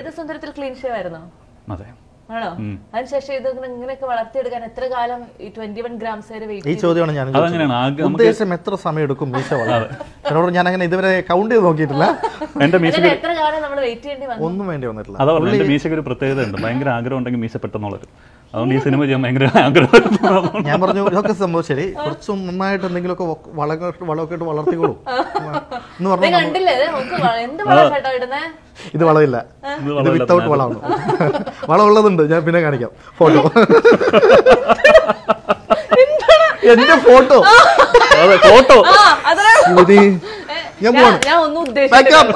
ജീവിത സുന്ദരത്തിൽ clean shave ആയിരുന്നോ അതെ ആണോ അതിനുശേഷം ഇത് ഇങ്ങനെ ഇങ്ങനെയൊക്കെ വളർത്തിയെടുക്കാൻ എത്ര കാലം ഈ ട്വന്റി വൺ ഗ്രാംസ് വരെ വെയിറ്റ് ഈ ചോദ്യമാണ് ഞാൻ അതങ്ങനെയാണ് ആകെ നമുക്ക് ഉദ്ദേശം എത്ര സമയം എടുക്കും മീശ വളരാൻ എന്നോട് ഞാൻ അങ്ങനെ ഇതുവരെ കൗണ്ട് ചെയ്ത് നോക്കിയിട്ടില്ല എന്റെ മീശ അതിന് എത്ര കാലം നമ്മൾ വെയിറ്റ് ചെയ്യേണ്ടി വന്നു ഒന്നും വേണ്ടി വന്നിട്ടില്ല അതാ പറഞ്ഞത് എന്റെ മീശയ്ക്ക് ഒരു പ്രത്യേകത ഉണ്ട് ഭയങ്കര ആഗ്രഹം ഉണ്ടെങ്കിൽ മീശ പെട്ടെന്ന് വളരും അതുകൊണ്ട് ഈ സിനിമ ചെയ്യാൻ ഭയങ്കര ആഗ്രഹം ഞാൻ പറഞ്ഞു ഇതൊക്കെ സംഭവം ശരി കുറച്ച് നന്നായിട്ട് എന്തെങ്കിലുമൊക്കെ വളക വളമൊക്കെ ഇട്ട് വളർത്തിക്കോളൂ എന്ന് ഇത് പറഞ്ഞു കണ്ടില്ലേ ഇത് നമുക്ക് വ- എന്ത് വളം ചേട്ടാ ഇടുന്നേ ഇത് വളമില്ല ഇത് ഇത് വളമില്ല, വിത്തൗട്ട് വളമാണ് വളം ഉള്ളതുണ്ട് ഞാൻ പിന്നെ കാണിക്കാം ഫോട്ടോ എന്റെ ഫോട്ടോ അതെ ഫോട്ടോ ആ അതാ ഞാൻ ഞാൻ പോവാണ് ഞാൻ ഒന്നും Back ഉദ്ദേശിച്ചില്ല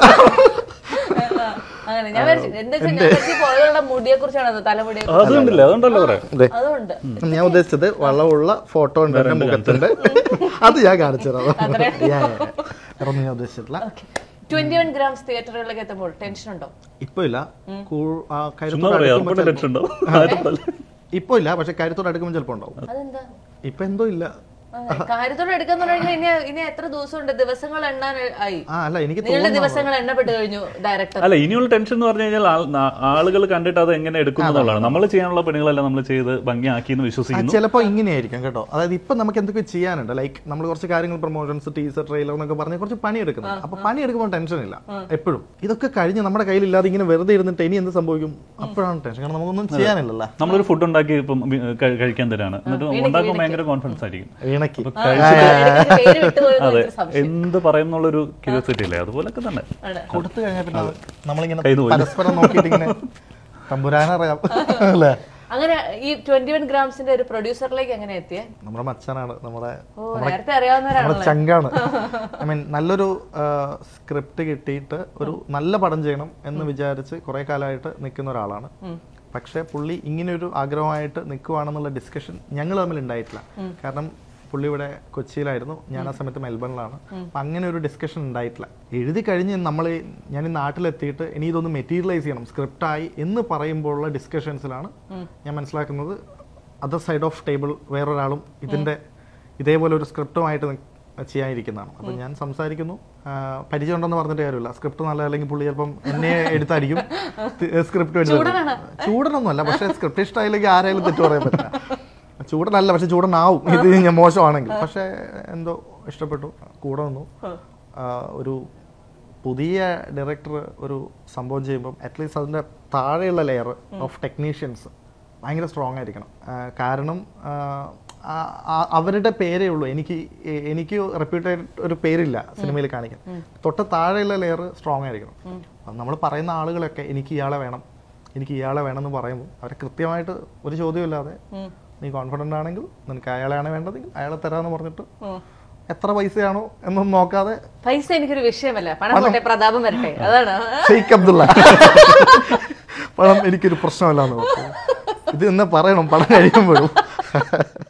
up. ആ, അങ്ങനെ ഞാൻ വിചാരിച്ചു എന്താ വെച്ചാൽ ഞാൻ വിചാരിച്ചു പുറകുള്ള മുടിയെ കുറിച്ചാണ് തലമുടിയെ അതുകൊണ്ടില്ല അതുകൊണ്ടല്ലോ പറയാം ദേ, അതുകൊണ്ട് ഞാൻ ഉദ്ദേശിച്ചത് വളമുള്ള ഫോട്ടോ ഉണ്ട് എന്റെ മുഖത്തിന്റെ അത് ഞാൻ കാണിച്ചു തരാം അത്രേ. Yeah, yeah, yeah. വേറെ ഒന്നും ഞാൻ ഉദ്ദേശിച്ചിട്ടില്ല ട്വന്റി വൺ ഗ്രാംസ് തിയേറ്ററുകളിലേക്ക് എത്തുമ്പോൾ ടെൻഷൻ ഉണ്ടോ ഇപ്പൊ ഇല്ല കൂ- ആ, ചുമ്മാ കരുത്തോട് പറയാം അടുക്കുമ്പോ അതുകൊണ്ട് ടെൻഷൻ ഉണ്ടോ ആരും പറയില്ല. ഇപ്പൊ ഇല്ല പക്ഷെ കാര്യത്തോട് അടുക്കുമ്പോൾ ചിലപ്പോ ഉണ്ടാവും അതെന്താ ഇപ്പൊ എന്തോ ഇല്ല ആ, കാര്യത്തോടെ എടുക്കാന്ന് പറഞ്ഞാൽ ഇനി ഇനി എത്ര ദിവസമുണ്ട് ദിവസങ്ങൾ എണ്ണാൻ ആയി ആ അല്ല എനിക്ക് നിങ്ങളുടെ ദിവസങ്ങൾ എണ്ണപ്പെട്ട് കഴിഞ്ഞു ഡയറക്ടർ അല്ല ഇനിയുള്ള ടെൻഷൻ എന്ന് പറഞ്ഞു കഴിഞ്ഞാൽ ആൾ- നാ- ആളുകൾ കണ്ടിട്ട് അത് എങ്ങനെ എടുക്കുന്നതുള്ളതാണ് നമ്മൾ ചെയ്യാനുള്ള പണികളെല്ലാം നമ്മൾ ചെയ്ത് ഭംഗിയാക്കി എന്ന് വിശ്വസിക്കുന്നു ചിലപ്പോൾ ഇങ്ങനെയായിരിക്കും കേട്ടോ അതായത് ഇപ്പൊ നമുക്ക് എന്തൊക്കെ ചെയ്യാനുണ്ട് ലൈക്ക് നമ്മൾ കുറച്ച് കാര്യങ്ങൾ പ്രൊമോഷൻസ് ടീസർ ട്രെയിലർ എന്നൊക്കെ പറഞ്ഞ് കുറച്ച് പണിയെടുക്കുന്നത് അപ്പൊ പണിയെടുക്കുമ്പോൾ ടെൻഷൻ ഇല്ല എപ്പോഴും ഇതൊക്കെ കഴിഞ്ഞ് നമ്മുടെ കയ്യിലില്ലാതെ ഇങ്ങനെ വെറുതെ ഇരുന്നിട്ട് ഇനി എന്ത് സംഭവിക്കും അപ്പോഴാണ് ടെൻഷൻ കാരണം നമുക്കൊന്നും ചെയ്യാനില്ലല്ലോ നമ്മളൊരു ഫുഡ് ഉണ്ടാക്കി ഇപ്പം വി- കഴി- കഴിക്കാൻ തരാണ് എന്നിട്ട് ഉണ്ടാക്കുമ്പോൾ ഭയങ്കര കോൺഫിഡൻസ് ആയിരിക്കും വീണയ്ക്ക് പേര് വിട്ടുപോയി അതെ എന്ത് പറയുന്നുള്ളൊരു ക്യൂരിയോസിറ്റി ഇല്ലേ അതുപോലൊക്കെ തന്നെ ആണ്. കൊടുത്തു കഴിഞ്ഞാൽ പിന്നെ അത് നമ്മളിങ്ങനെ കയ്യിൽ നിന്ന് പോയി. പരസ്പരം നോക്കിയിട്ട് ഇങ്ങനെ തമ്പുരാനറിയാം അല്ലേ അങ്ങനെ ഈ ട്വന്റി വൺ ഗ്രാംസിന്റെ ഒരു പ്രൊഡ്യൂസറിലേക്ക് എങ്ങനെ എത്തിയേ നമ്മുടെ മച്ചനാണ് നമ്മുടെ ഓ നേരത്തെ അറിയാവുന്നവരാണല്ലോ നമ്മുടെ ചങ്കാണ് ഐ മീൻ നല്ലൊരു സ്ക്രിപ്റ്റ് കിട്ടിയിട്ട് ഒരു നല്ല പടം ചെയ്യണം എന്ന് വിചാരിച്ച് കുറെ കാലമായിട്ട് നിൽക്കുന്ന ഒരാളാണ് പക്ഷേ പുള്ളി ഇങ്ങനെ ഒരു ആഗ്രഹമായിട്ട് നിൽക്കുവാണെന്നുള്ള ഡിസ്കഷൻ ഞങ്ങൾ തമ്മിൽ ഉണ്ടായിട്ടില്ല കാരണം പുള്ളി ഇവിടെ കൊച്ചിയിലായിരുന്നു ഞാൻ ആ സമയത്ത് മെൽബണിലാണ് അപ്പൊ അങ്ങനെ ഒരു ഡിസ്കഷൻ ഉണ്ടായിട്ടില്ല എഴുതി കഴിഞ്ഞ് നമ്മൾ ഞാൻ ഈ നാട്ടിലെത്തിയിട്ട് ഇനി ഇതൊന്ന് മെറ്റീരിയലൈസ് ചെയ്യണം സ്ക്രിപ്റ്റായി എന്ന് പറയുമ്പോഴുള്ള ഡിസ്കഷൻസിലാണ് ഞാൻ മനസ്സിലാക്കുന്നത് അതർ സൈഡ് ഓഫ് ടേബിൾ വേറൊരാളും ഇതിന്റെ ഇതേപോലെ ഒരു സ്ക്രിപ്റ്റുമായിട്ട് നി- ചെയ്യാനിരിക്കുന്നതാണ് അപ്പം ഞാൻ സംസാരിക്കുന്നു ആ, പരിചയം ഉണ്ടെന്ന് പറഞ്ഞിട്ട് കാര്യമില്ല സ്ക്രിപ്റ്റ് നല്ല അല്ലെങ്കിൽ പുള്ളി ചിലപ്പം എന്നെ എടുത്തായിരിക്കും സ്ക്രിപ്റ്റ് എടുത്തത് ചൂടനൊന്നുമല്ല പക്ഷേ സ്ക്രിപ്റ്റ് ഇഷ്ടമായില്ലെങ്കിൽ ആരെങ്കിലും തെറ്റ് പറയാൻ പറ്റില്ല ചൂടനല്ല പക്ഷെ ചൂടനാവും ഇത് ഞാൻ മോശമാണെങ്കിൽ പക്ഷേ എന്തോ ഇഷ്ടപ്പെട്ടു കൂടെ വന്നു ആ, ഒരു പുതിയ ഡയറക്ടർ ഒരു സംഭവം ചെയ്യുമ്പം അറ്റ്ലീസ്റ്റ് അതിൻ്റെ താഴെയുള്ള ലെയർ ഓഫ് ടെക്നീഷ്യൻസ് ഭയങ്കര സ്ട്രോങ് ആയിരിക്കണം ആ, കാരണം ആ, ആ- ആ- അവരുടെ പേരേ ഉള്ളൂ എനിക്ക് എ- എനിക്ക് റെപ്യൂട്ടഡ് ഒരു പേരില്ല സിനിമയിൽ കാണിക്കാൻ തൊട്ട് താഴെയുള്ള ലെയർ സ്ട്രോങ് ആയിരിക്കണം നമ്മൾ പറയുന്ന ആളുകളൊക്കെ എനിക്ക് ഇയാളെ വേണം എനിക്ക് ഇയാളെ വേണം എന്ന് പറയുമ്പോൾ അവരെ കൃത്യമായിട്ട് ഒരു ചോദ്യമില്ലാതെ നീ കോൺഫിഡൻ്റ് ആണെങ്കിൽ നിനക്ക് അയാളെയാണ് വേണ്ടതെങ്കിൽ അയാളെ തരാമെന്ന് പറഞ്ഞിട്ട് എത്ര പൈസയാണോ എന്നൊന്നും നോക്കാതെ പൈസ എനിക്കൊരു വിഷയമല്ല പണം പോട്ടെ പ്രതാപം വരട്ടെ അതാണ് ഷെയ്ഖ് അബ്ദുള്ള പണം എനിക്കൊരു പ്രശ്നമല്ല എന്ന് ഇത് എന്നെ പറയണം പണം കഴിയുമ്പോഴും